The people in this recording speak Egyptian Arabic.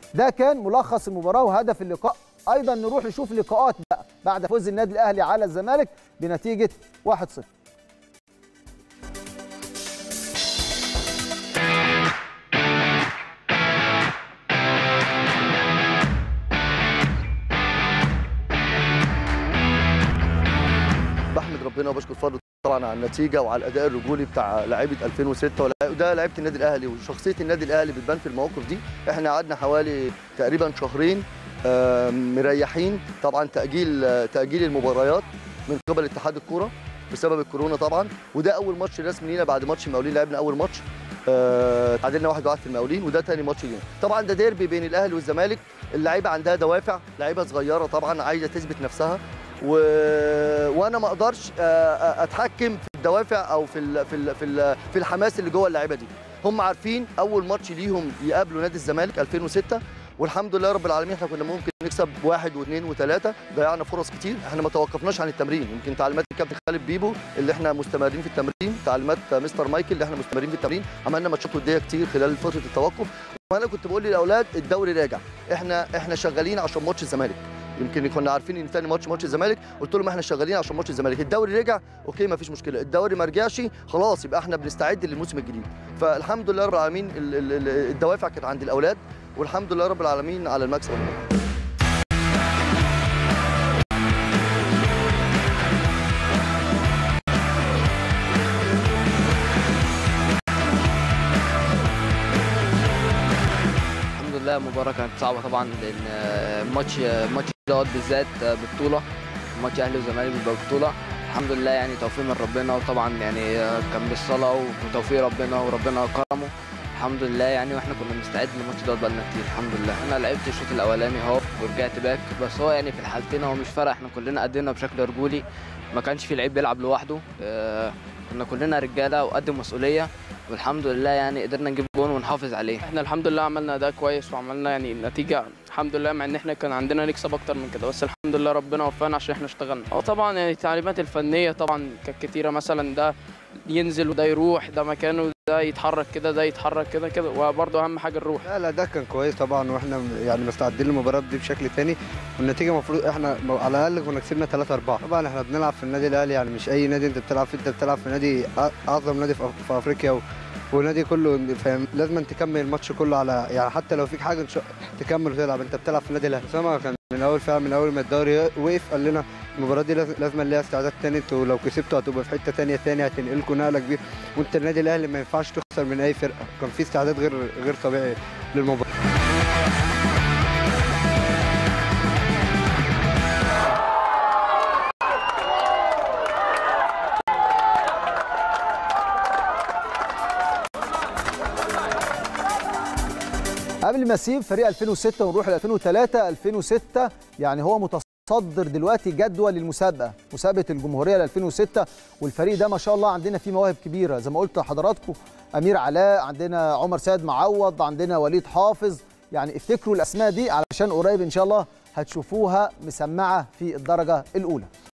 ده كان ملخص المباراه وهدف اللقاء ايضا نروح نشوف لقاءات بقى بعد فوز النادي الاهلي على الزمالك بنتيجه 1-0 بحمد ربنا وبشكر فضل طبعا على النتيجه وعلى الاداء الرجولي بتاع لعيبه 2006 وده لعيبه النادي الاهلي وشخصيه النادي الاهلي بتبان في المواقف دي احنا قعدنا حوالي تقريبا شهرين آه، مريحين طبعا تاجيل آه، تاجيل المباريات من قبل اتحاد الكوره بسبب الكورونا طبعا وده اول ماتش رسمي لينا بعد ماتش المقاولين لعبنا اول ماتش آه، تعادلنا واحد واحد في المقاولين وده تاني ماتش لينا طبعا ده ديربي بين الاهلي والزمالك اللعيبه عندها دوافع لعيبه صغيره طبعا عايزه تثبت نفسها و... وانا ما اقدرش آه، آه، اتحكم في الدوافع او في ال... في ال... في, ال... في الحماس اللي جوه اللعيبه دي هم عارفين اول ماتش ليهم يقابلوا نادي الزمالك 2006 والحمد لله رب العالمين احنا كنا ممكن نكسب واحد واثنين وثلاثه ضيعنا فرص كتير احنا ما توقفناش عن التمرين يمكن تعليمات الكابتن خالد بيبو اللي احنا مستمرين في التمرين تعليمات مستر مايكل اللي احنا مستمرين في التمرين عملنا ماتشات وديه كتير خلال فتره التوقف وانا كنت بقول للاولاد الدوري راجع احنا احنا شغالين عشان ماتش الزمالك يمكن كنا عارفين ان ثاني ماتش ماتش الزمالك قلت لهم احنا شغالين عشان ماتش الزمالك الدوري رجع اوكي ما فيش مشكله الدوري ما رجعش خلاص يبقى احنا بنستعد للموسم الجديد فالحمد لله رب العالمين ال- ال- ال- الدوافع كانت عند الاولاد والحمد لله رب العالمين على المكسب الحمد لله المباراة كانت صعبة طبعا لأن آه، الماتش آه، الماتش دوت بالذات آه، ببطولة ماتش أهلي والزمالك بيبقى بطولة الحمد لله يعني توفيق من ربنا وطبعا يعني آه، كان بالصلاة وتوفيق ربنا وربنا كرمه الحمد لله يعني واحنا كنا بنستعد للماتش دوت بقالنا كتير الحمد لله انا لعبت الشوط الاولاني اهو ورجعت باك بس هو يعني في الحالتين هو مش فارق احنا كلنا قدمنا بشكل رجولي ما كانش في لعيب بيلعب لوحده آه، كنا كلنا رجاله وقدم مسؤوليه والحمد لله يعني قدرنا نجيب جون ونحافظ عليه احنا الحمد لله عملنا اداء كويس وعملنا يعني النتيجه الحمد لله مع ان احنا كان عندنا نكسب اكتر من كده بس الحمد لله ربنا وفقنا عشان احنا اشتغلنا اه طبعا يعني التعليمات الفنيه طبعا كانت كتيره مثلا ده ينزل وده يروح ده مكانه ده يتحرك كده ده يتحرك كده كده وبرضه اهم حاجه الروح لا لا ده كان كويس طبعا واحنا يعني مستعدين للمباراه دي بشكل تاني والنتيجه المفروض احنا على الاقل كنا كسبنا 3 4 طبعا احنا بنلعب في النادي الاهلي يعني مش اي نادي انت بتلعب فيه انت بتلعب في نادي أ- اعظم نادي في أف- في افريقيا و... والنادي كله فاهم لازم تكمل الماتش كله على يعني حتى لو فيك حاجه إن شاء- تكمل وتلعب انت بتلعب في النادي الاهلي اسامه كان من اول فعلا من اول ما الدوري وقف قال لنا المباراه دي لازم لازم ليها استعداد تاني انتوا لو كسبتوا هتبقى في حته تانيه تاني هتنقلكم نقله كبيره وانت النادي الاهلي ما ينفعش تخسر من اي فرقه كان في استعداد غير غير طبيعي للمباراه قبل ما اسيب فريق 2006 ونروح ل 2003 2006 يعني هو متصدر دلوقتي جدول المسابقه مسابقه الجمهوريه ل 2006 والفريق ده ما شاء الله عندنا فيه مواهب كبيره زي ما قلت لحضراتكم امير علاء عندنا عمر سيد معوض عندنا وليد حافظ يعني افتكروا الاسماء دي علشان قريب ان شاء الله هتشوفوها مسمعه في الدرجه الاولى